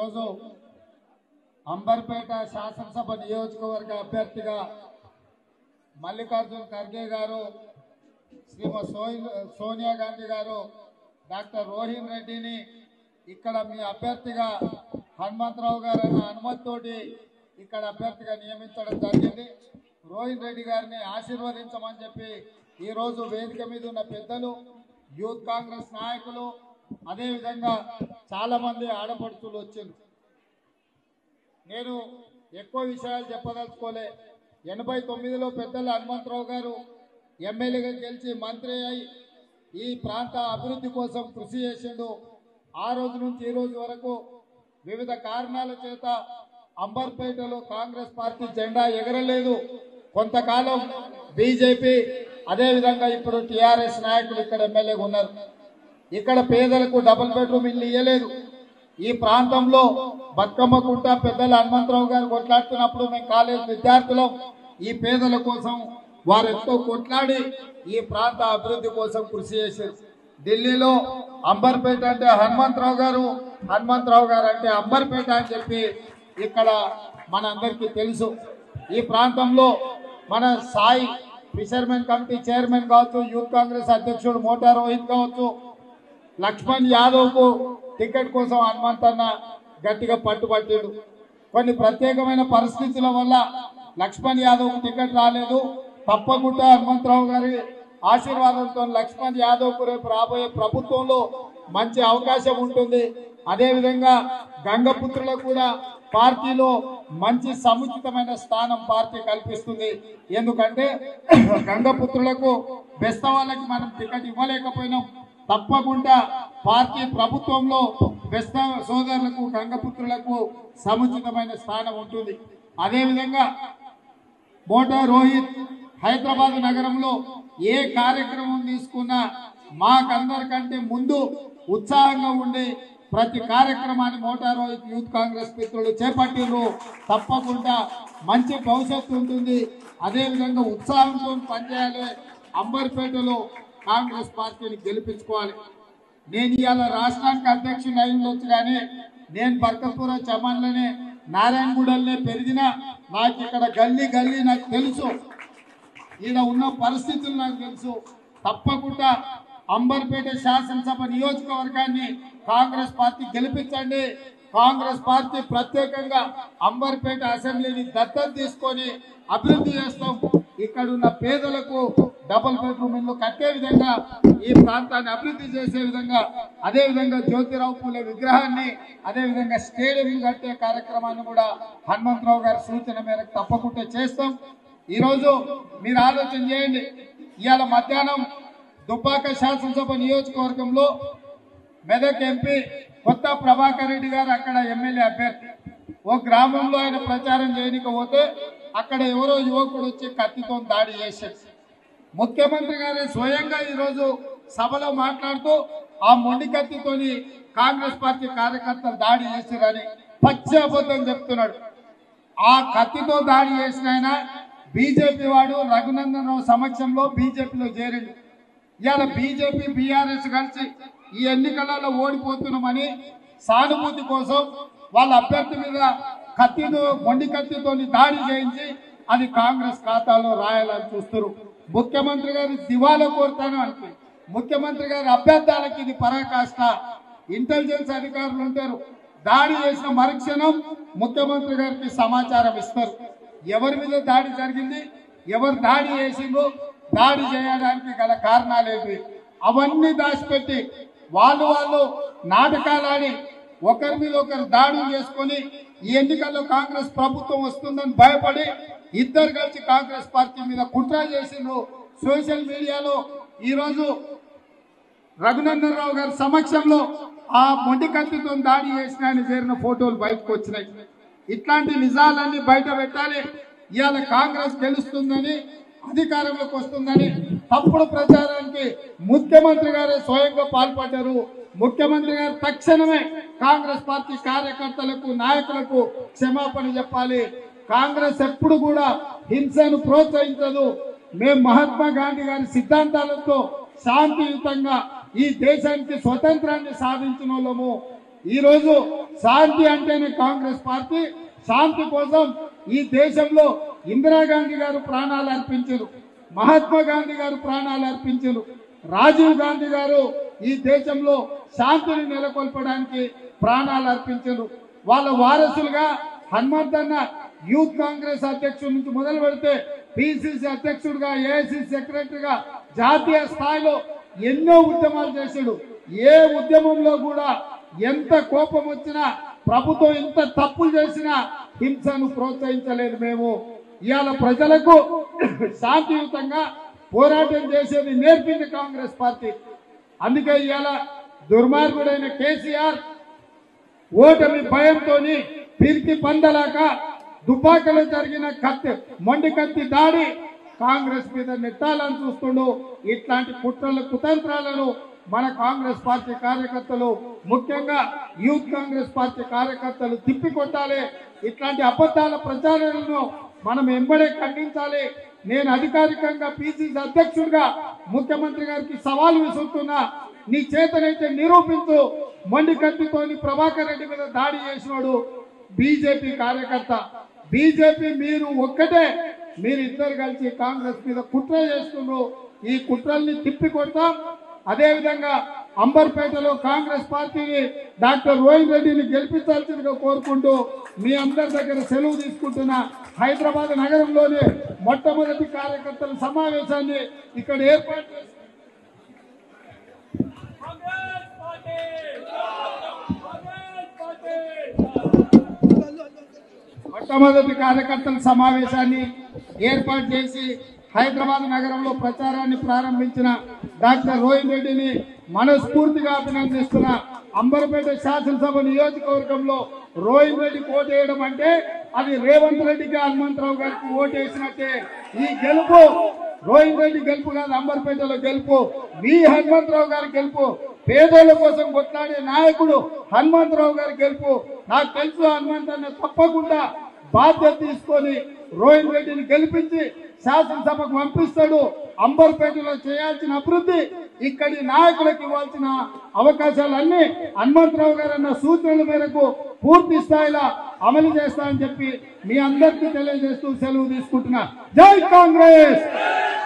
ఈరోజు అంబర్పేట శాసనసభ నియోజకవర్గ అభ్యర్థిగా మల్లికార్జున్ ఖర్గే గారు శ్రీమతి సోయి- సోనియా గాంధీ గారు డాక్టర్ రోహిన్ రెడ్డిని ఇక్కడ మీ అభ్యర్థిగా హనుమంతరావు గారు అన్న అనుమతితోటి ఇక్కడ అభ్యర్థిగా నియమించడం జరిగింది రోహిన్ రెడ్డి గారిని ఆశీర్వదించమని చెప్పి ఈరోజు వేదిక మీద ఉన్న పెద్దలు యూత్ కాంగ్రెస్ నాయకులు అదేవిధంగా చాలా మంది ఆడపడుచులు వచ్చింది నేను ఎక్కువ విషయాలు చెప్పదలుచుకోలే ఎనభై తొమ్మిదిలో పెద్దల హనుమంతరావు గారు ఎమ్మెల్యేగా గెలిచి మంత్రి అయి ఈ ప్రాంత అభివృద్ధి కోసం కృషి చేసిండు ఆ రోజు నుంచి ఈ రోజు వరకు వివిధ కారణాల చేత అంబర్పేటలో కాంగ్రెస్ పార్టీ జెండా ఎగరలేదు కొంతకాలం బీజేపీ అదేవిధంగా ఇప్పుడు టీఆర్ఎస్ నాయకులు ఇక్కడ ఎమ్మెల్యేగా ఉన్నారు ఇక్కడ పేదలకు డబుల్ బెడ్రూమ్ ఇల్లు ఇవ్వలేదు ఈ ప్రాంతంలో బతుకమ్మ కుంట పెద్దల హనుమంతరావు గారు కొట్లాడుతున్నప్పుడు మేము కాలేజ్ విద్యార్థులం ఈ పేదల కోసం వారు ఎంతో కొట్లాడి ఈ ప్రాంత అభివృద్ధి కోసం కృషి చేశారు ఢిల్లీలో అంబర్పేట అంటే హనుమంతరావు గారు హనుమంతరావు గారు అంటే అంబర్పేట అని చెప్పి ఇక్కడ మనందరికీ తెలుసు ఈ ప్రాంతంలో మన సాయి ఫిషర్మెన్ కమిటీ చైర్మన్ కావచ్చు యూత్ కాంగ్రెస్ అధ్యక్షుడు మోటా రోహిత్ కావచ్చు లక్ష్మణ్ యాదవ్ కు టికెట్ కోసం హనుమంతన్న గట్టిగా పట్టుబట్టాడు కొన్ని ప్రత్యేకమైన పరిస్థితుల వల్ల లక్ష్మణ్ యాదవ్ కు టికెట్ రాలేదు తప్పకుండా హనుమంతరావు గారి ఆశీర్వాదంతో లక్ష్మణ్ యాదవ్ కు రేపు రాబోయే ప్రభుత్వంలో మంచి అవకాశం ఉంటుంది అదేవిధంగా గంగపుత్రులకు కూడా పార్టీలో మంచి సముచితమైన స్థానం పార్టీ కల్పిస్తుంది ఎందుకంటే గంగపుత్రులకు బెస్త వాళ్ళకి మనం టికెట్ ఇవ్వలేకపోయినాం తప్పకుండా పార్టీ ప్రభుత్వంలో బెస్త సోదరులకు గంగపుత్రులకు సముచితమైన స్థానం ఉంటుంది అదేవిధంగా మోటా రోహిత్ హైదరాబాద్ నగరంలో ఏ కార్యక్రమం తీసుకున్నా మాకందరికంటే ముందు ఉత్సాహంగా ఉండి ప్రతి కార్యక్రమాన్ని మోటా రోహిత్ యూత్ కాంగ్రెస్ మిత్రులు చేపట్టిర్రు తప్పకుండా మంచి భవిష్యత్తు ఉంటుంది అదేవిధంగా ఉత్సాహంతో పనిచేయాలి అంబర్పేటలో కాంగ్రెస్ పార్టీని గెలిపించుకోవాలి నేను ఇవాళ రాష్ట్రానికి అధ్యక్షుడు అయి ఉండొచ్చు కానీ నేను బర్కపూర చమన్లనే నారాయణగూడలనే పెరిగిన నాకు ఇక్కడ గల్లీ గల్లీ నాకు తెలుసు ఈడ ఉన్న పరిస్థితులు నాకు తెలుసు తప్పకుండా అంబర్పేట శాసనసభ నియోజకవర్గాన్ని కాంగ్రెస్ పార్టీ గెలిపించండి కాంగ్రెస్ పార్టీ ప్రత్యేకంగా అంబర్పేట అసెంబ్లీని దత్తత తీసుకొని అభివృద్ధి చేస్తాం ఇక్కడ ఉన్న పేదలకు డబుల్ బెడ్రూమ్ ఇల్లు కట్టే విధంగా ఈ ప్రాంతాన్ని అభివృద్ధి చేసే విధంగా అదే విధంగా జ్యోతిరావు పూలే విగ్రహాన్ని అదే విధంగా స్టేడియం కట్టే కార్యక్రమాన్ని కూడా హనుమంతరావు గారి సూచన మేరకు తప్పకుండా చేస్తాం ఈ రోజు మీరు ఆలోచన చేయండి ఇవాళ మధ్యాహ్నం దుబ్బాక శాసనసభ నియోజకవర్గంలో మెదక్ ఎంపీ కొత్త ప్రభాకర్ రెడ్డి గారు అక్కడ ఎమ్మెల్యే అభ్యర్థి ఓ గ్రామంలో ఆయన ప్రచారం చేయకపోతే అక్కడ ఎవరో యువకుడు వచ్చి కత్తితో దాడి చేశాడు ముఖ్యమంత్రి గారు స్వయంగా ఈరోజు సభలో మాట్లాడుతూ ఆ మొండి కత్తితోని కాంగ్రెస్ పార్టీ కార్యకర్తలు దాడి చేశారని పచ్చి అబద్ధం చెప్తున్నాడు ఆ కత్తితో దాడి చేసిన ఆయన బీజేపీ వాడు రఘునందన్ రావు సమక్షంలో బీజేపీలో చేరిండు ఇవాళ బీజేపీ బీఆర్ఎస్ కలిసి ఈ ఎన్నికలలో ఓడిపోతున్నామని సానుభూతి కోసం వాళ్ళ అభ్యర్థి మీద కత్తితో మొండి కత్తితో దాడి చేయించి అది కాంగ్రెస్ ఖాతాలో రాయాలని చూస్తారు ముఖ్యమంత్రి గారు దివాలా కోరుతాను అంటే ముఖ్యమంత్రి గారి అభ్యర్థాలకి ఇది పరాకాష్ట ఇంటెలిజెన్స్ అధికారులు ఉంటారు దాడి చేసిన మరుక్షణం ముఖ్యమంత్రి గారికి సమాచారం ఇస్తారు ఎవరి మీద దాడి జరిగింది ఎవరు దాడి చేసిందో దాడి చేయడానికి గల కారణాలేంటి అవన్నీ దాచిపెట్టి వాళ్ళు వాళ్ళు నాటకాలాడి ఒకరి మీద ఒకరు దాడులు చేసుకొని ఈ ఎన్నికల్లో కాంగ్రెస్ ప్రభుత్వం వస్తుందని భయపడి ఇద్దరు కలిసి కాంగ్రెస్ పార్టీ మీద కుట్ర చేసిండ్రు సోషల్ మీడియాలో ఈరోజు రఘునందన్ రావు గారి సమక్షంలో ఆ మొండి కత్తితో దాడి చేసిన ఆయన చేరిన ఫోటోలు బయటకు వచ్చినాయి ఇట్లాంటి నిజాలన్నీ బయట పెట్టాలి ఇవాళ కాంగ్రెస్ గెలుస్తుందని అధికారంలోకి వస్తుందని తప్పుడు ప్రచారానికి ముఖ్యమంత్రి గారే స్వయంగా పాల్పడ్డారు ముఖ్యమంత్రి గారు తక్షణమే కాంగ్రెస్ పార్టీ కార్యకర్తలకు నాయకులకు క్షమాపణ చెప్పాలి కాంగ్రెస్ ఎప్పుడు కూడా హింసను ప్రోత్సహించదు మేము మహాత్మా గాంధీ గారి సిద్ధాంతాలతో శాంతియుతంగా ఈ దేశానికి స్వతంత్రాన్ని సాధించిన వాళ్ళము ఈ రోజు శాంతి అంటేనే కాంగ్రెస్ పార్టీ శాంతి కోసం ఈ దేశంలో ఇందిరాగాంధీ గారు ప్రాణాలు అర్పించారు మహాత్మా గాంధీ గారు ప్రాణాలు అర్పించారు రాజీవ్ గాంధీ గారు ఈ దేశంలో శాంతిని నెలకొల్పడానికి ప్రాణాలు అర్పించారు వాళ్ళ వారసులుగా హనుమంతన్న యూత్ కాంగ్రెస్ అధ్యక్షుడి నుంచి మొదలు పెడితే పిసిసి అధ్యక్షుడిగా ఏఐసిసి సెక్రటరీగా జాతీయ స్థాయిలో ఎన్నో ఉద్యమాలు చేశాడు ఏ ఉద్యమంలో కూడా ఎంత కోపం వచ్చినా ప్రభుత్వం ఎంత తప్పులు చేసినా హింసను ప్రోత్సహించలేదు మేము ఇవాళ ప్రజలకు శాంతియుతంగా పోరాటం చేసేది నేర్పింది కాంగ్రెస్ పార్టీ అందుకే ఇవాళ దుర్మార్గుడైన కేసీఆర్ ఓటమి భయంతో పిరికి పందలాక దుబ్బాకలో జరిగిన కత్తి మొండి కత్తి దాడి కాంగ్రెస్ మీద నెట్టాలని చూస్తుండు ఇట్లాంటి కుట్రలు కుతంత్రాలను మన కాంగ్రెస్ పార్టీ కార్యకర్తలు ముఖ్యంగా యూత్ కాంగ్రెస్ పార్టీ కార్యకర్తలు తిప్పికొట్టాలి ఇట్లాంటి అబద్ధాల ప్రచారాలను మనం ఎంబడే ఖండించాలి నేను అధికారికంగా పిసిసి అధ్యక్షుడిగా ముఖ్యమంత్రి గారికి సవాల్ విసురుతున్నా నీ చేతనైతే నిరూపించు మొండి కత్తితోని ప్రభాకర్ రెడ్డి మీద దాడి చేసినాడు బీజేపీ కార్యకర్త బీజేపీ మీరు ఒక్కటే మీరు ఇద్దరు కలిసి కాంగ్రెస్ మీద కుట్ర చేస్తున్నారు ఈ కుట్రల్ని తిప్పికొడతాం అదేవిధంగా అంబర్పేటలో కాంగ్రెస్ పార్టీని డాక్టర్ రోహిన్ రెడ్డిని గెలిపించాల్సిందిగా కోరుకుంటూ మీ అందరి దగ్గర సెలవు తీసుకుంటున్న హైదరాబాద్ నగరంలోని మొట్టమొదటి కార్యకర్తల సమావేశాన్ని ఇక్కడ ఏర్పాటు చేసి కాంగ్రెస్ పార్టీ కాంగ్రెస్ పార్టీ మొట్టమొదటి కార్యకర్తల సమావేశాన్ని ఏర్పాటు చేసి హైదరాబాద్ నగరంలో ప్రచారాన్ని ప్రారంభించిన డాక్టర్ రోహిన్ రెడ్డిని మనస్ఫూర్తిగా అభినందిస్తున్న అంబర్పేట శాసనసభ నియోజకవర్గంలో రోహిన్ రెడ్డి ఓటేయడం అంటే అది రేవంత్ రెడ్డికి హనుమంతరావు గారికి ఓటేసినట్టే ఈ గెలుపు రోహిన్ రెడ్డి గెలుపు కాదు అంబర్పేటలో గెలుపు మీ హనుమంతరావు గారి గెలుపు పేదోళ్ళ కోసం కొట్లాడే నాయకుడు హనుమంతరావు గారి గెలుపు నాకు తెలుసు హనుమంతన్న తప్పకుండా బాధ్యత తీసుకొని రోహిన్ రెడ్డిని గెలిపించి శాసనసభకు పంపిస్తాడు అంబర్పేటలో చేయాల్సిన అభివృద్ధి ఇక్కడి నాయకులకు ఇవ్వాల్సిన అవకాశాలన్నీ హనుమంతరావు గారు అన్న సూచనల మేరకు పూర్తి స్థాయిలో అమలు చేస్తానని చెప్పి మీ అందరికీ తెలియజేస్తూ సెలవు తీసుకుంటున్నా జై కాంగ్రెస్